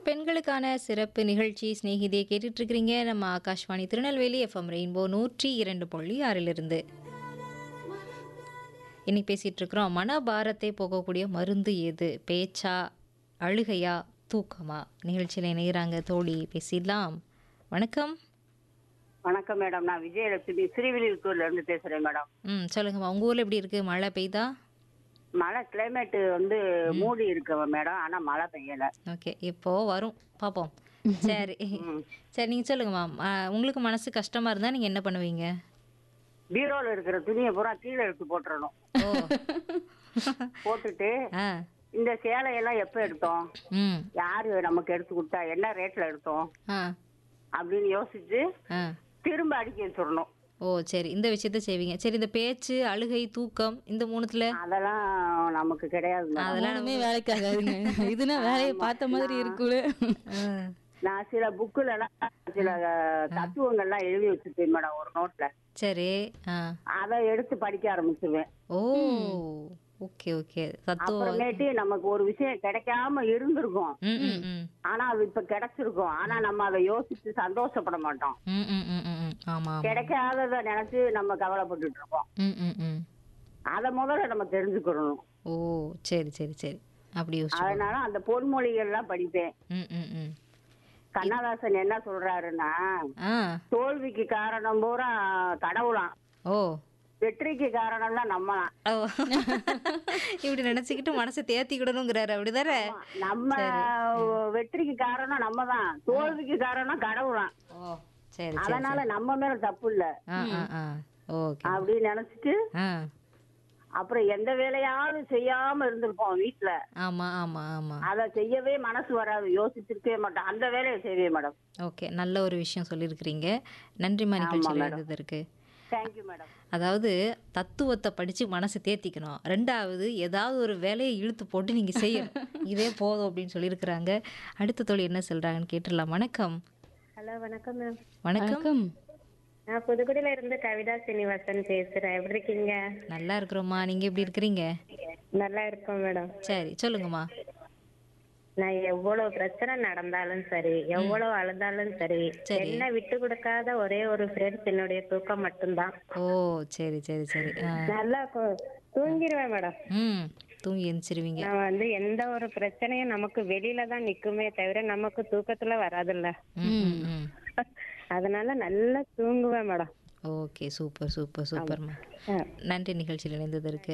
பெண்களுக்கான சிறப்பு நிகழ்ச்சி சிநேகிதியை கேட்டுட்டு இருக்கிறீங்க நம்ம ஆகாஷ்வாணி திருநெல்வேலி எஃப்எம் ரெயின்போ நூற்றி இரண்டு புள்ளி ஆறிலிருந்து இன்னைக்கு பேசிட்டு இருக்கிறோம் மனபாரத்தை போகக்கூடிய மருந்து எது பேச்சா அழுகையா தூக்கமா நிகழ்ச்சியில் இணைகிறாங்க தோழி பேசிடலாம் வணக்கம் வணக்கம் மேடம் நான் விஜயலட்சுமி ஸ்ரீவில்லிபுத்தூர்ல இருந்து பேசுறேன் மேடம் ம் சொல்லுங்கம்மா உங்கள் ஊரில் எப்படி இருக்குது மழை பெய்தா மழை கிளைமேட் வந்து மூடி இருக்கு மேடம் ஆனா மழை பெய்யல ஓகே இப்போ வரும் பார்ப்போம் சரி சரி நீங்கள் சொல்லுங்கம்மா ஆ, உங்களுக்கு மனசு கஷ்டமாக இருந்தால் நீங்கள் என்ன பண்ணுவீங்க பீரோல இருக்கிற துணியை பூரா கீழே எடுத்து போட்டுறணும் ஓ போட்டுட்டு ஆ இந்த சேலையெல்லாம் எப்ப எடுத்தோம் ம் யாரு நமக்கு எடுத்து கொடுத்தா என்ன ரேட்ல எடுத்தோம் ஆ அப்படின்னு யோசிச்சு ஆ திரும்ப அடிக்க வச்சிடணும் ஓ சரி இந்த விஷயத்த செய்வீங்க சரி இந்த பேச்சு அழுகை தூக்கம் இந்த மூணுத்துல அதெல்லாம் நமக்கு கிடையாது மேடம் அதெல்லாம் மூணுமே வேலைக்கு ஆகாதுங்க இதுனா வேலையை பார்த்த மாதிரி இருக்குல்ல நான் சில புக்குல எல்லாம் சில தத்துவங்கள்லாம் எழுதி வச்சிருப்பேன் மேடம் ஒரு நோட்ல சரி ஆ அதை எடுத்து படிக்க ஆரம்பிச்சிருவேன் ஓ ஓகே ஓகே தத்துவம் அப்புறமேட்டு நமக்கு ஒரு விஷயம் கிடைக்காம இருந்திருக்கும் ம் ம் ம் ஆனா அது இப்ப கிடைச்சிருக்கும் ஆனா நம்ம அதை யோசிச்சு சந்தோஷப்பட மாட்டோம் ம் ம் ம் ம் ம் ஆமா ஆமா கிடைக்காதத நினைச்சு நம்ம கவலைப்பட்டுட்டு இருக்கோம் ம் ம் ம் அத முதல்ல நம்ம தெரிஞ்சுக்கணும் ஓ சரி சரி சரி அப்படி யோசிச்சு அதனால அந்த பொன்மொழிகள் எல்லாம் படிப்பேன் ம் ம் ம் கண்ணதாசன் என்ன சொல்றாருன்னா ஆ தோல்விக்கு காரணம் பூரா கடவுளாம் ஓ வெற்றிக்கு காரணம் தான் நம்மளாம் ஓ இப்படி நினைச்சுக்கிட்டு மனசை தேத்திக்கிடணுங்கிறாரு அப்படிதானே நம்ம வெற்றிக்கு காரணம் நம்ம தான் தோல்விக்கு காரணம் கடவுளாம் ஓ சரி சரி அதனால நம்ம மேல தப்பு இல்ல ஆ ஆ ஆ ஓகே அப்படின்னு நினைச்சிட்டு ஆ அப்புறம் எந்த வேலையாவது செய்யாம இருந்திருப்போம் வீட்டுல ஆமா ஆமா ஆமா அத செய்யவே மனசு வராது யோசிச்சிருக்கவே மாட்டோம் அந்த வேலையை செய்வே மேடம் ஓகே நல்ல ஒரு விஷயம் சொல்லியிருக்கிறீங்க நன்றிம்மா நிகழ்ச்சியில் இருந்ததற்கு தேங்க்யூ மேடம் அதாவது தத்துவத்தை படித்து மனசை தேத்திக்கணும் ரெண்டாவது ஏதாவது ஒரு வேலையை இழுத்து போட்டு நீங்கள் செய்யணும் இதே போதும் அப்படின்னு சொல்லியிருக்கிறாங்க அடுத்த தொழில் என்ன சொல்கிறாங்கன்னு கேட்டுடலாம் வணக்கம் ஹலோ வணக்கம் மேம் வணக்கம் வணக்கம் நான் புதுக்குடியில இருந்து கவிதா சீனிவாசன் பேசுறேன் எப்படி இருக்கீங்க நல்லா இருக்கிறோம்மா நீங்கள் எப்படி இருக்கிறீங்க நல்லா இருக்கோம் மேடம் சரி சொல்லுங்கம்மா நான் எவ்வளவு பிரச்சனை நடந்தாலும் சரி எவ்வளவு அழுதாலும் சரி சரி. என்ன விட்டு கொடுக்காத ஒரே ஒரு ஃப்ரெண்ட்ஸ் என்னுடைய தூக்கம் மட்டும்தான் ஓ சரி சரி சரி ஆ நல்லா கு- தூங்கிடுவேன் மேடம் ம் தூங்கி எந்திரிச்சிருவீங்க நான் வந்து எந்த ஒரு பிரச்சனையும் நமக்கு வெளியில தான் நிக்குமே தவிர நமக்கு தூக்கத்துல வராதுல்ல ம் ம், ம் அதனால நல்லா தூங்குவேன் மேடம் ஓகே சூப்பர் சூப்பர் சூப்பர்மா ஆ. நன்றி நிகழ்ச்சியில் இணைந்ததற்கு